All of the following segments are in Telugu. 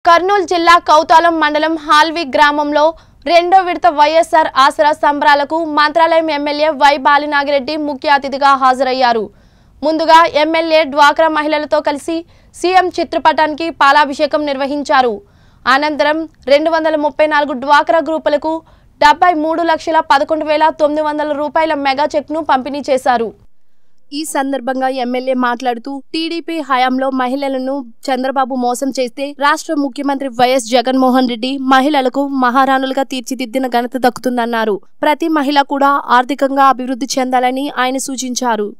కర్నూలు జిల్లా కౌతాలం మండలం హాల్వి గ్రామంలో రెండో విడత వైఎస్ఆర్ ఆసరా సంబరాలకు మంత్రాలయం ఎమ్మెల్యే వై బాలినాగిరెడ్డి ముఖ్య అతిథిగా హాజరయ్యారు ముందుగా ఎమ్మెల్యే డ్వాక్రా మహిళలతో కలిసి సీఎం చిత్రపటానికి పాలాభిషేకం నిర్వహించారు అనంతరం రెండు వందల ముప్పై నాలుగు డ్వాక్రా గ్రూపులకు డెబ్బై మూడు లక్షల పదకొండు వేల తొమ్మిది వందల రూపాయల మెగా చెక్ను పంపిణీ చేశారు ఈ సందర్భంగా ఎమ్మెల్యే మాట్లాడుతూ టీడీపీ హయాంలో మహిళలను చంద్రబాబు మోసం చేస్తే రాష్ట్ర ముఖ్యమంత్రి వైఎస్ జగన్మోహన్ రెడ్డి మహిళలకు మహారాణులుగా తీర్చిదిద్దిన ఘనత దక్కుతుందన్నారు ప్రతి మహిళ కూడా ఆర్థికంగా అభివృద్ధి చెందాలని ఆయన సూచించారు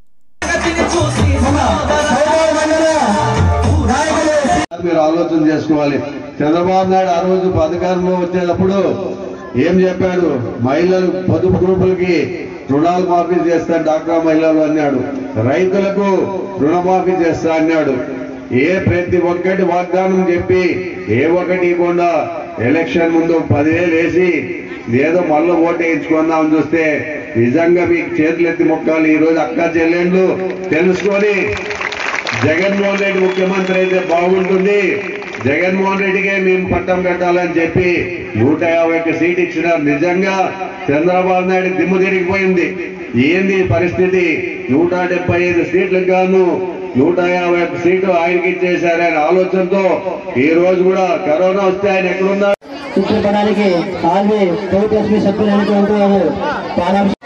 మీరు ఆలోచన చేసుకోవాలి చంద్రబాబు నాయుడు ఆ రోజు పథకాల్లో వచ్చేటప్పుడు ఏం చెప్పాడు మహిళలు పొదుపు గ్రూపులకి రుణాలు మాఫీ చేస్తా డాక్రా మహిళలు అన్నాడు రైతులకు రుణమాఫీ చేస్తా అన్నాడు ఏ ప్రతి ఒక్కటి వాగ్దానం చెప్పి ఏ ఒక్కటి ఇవ్వకుండా ఎలక్షన్ ముందు పదివేలు వేసి ఏదో మళ్ళీ ఓటు వేయించుకుందామని చూస్తే నిజంగా మీకు చేతులెత్తి మొక్కాలి ఈ రోజు అక్క చెల్లెండ్లు తెలుసుకొని జగన్మోహన్ రెడ్డి ముఖ్యమంత్రి అయితే బాగుంటుంది జగన్మోహన్ రెడ్డికే మేము పట్టం కట్టాలని చెప్పి నూట యాభై ఒక్క సీట్ ఇచ్చినారు నిజంగా చంద్రబాబు నాయుడు దిమ్ము తిరిగిపోయింది ఏంది ఈ పరిస్థితి నూట డెబ్బై ఐదు సీట్లకు గాను నూట యాభై ఒక్క సీటు ఆయనకి ఇచ్చేశారనే ఆలోచనతో ఈ రోజు కూడా కరోనా వస్తే ఆయన ఎక్కడున్నారు చిత్రపటానికి ఆర్మీ ప్రభుత్వ సభ్యులైనటువంటి వారు పాలాభిషేకం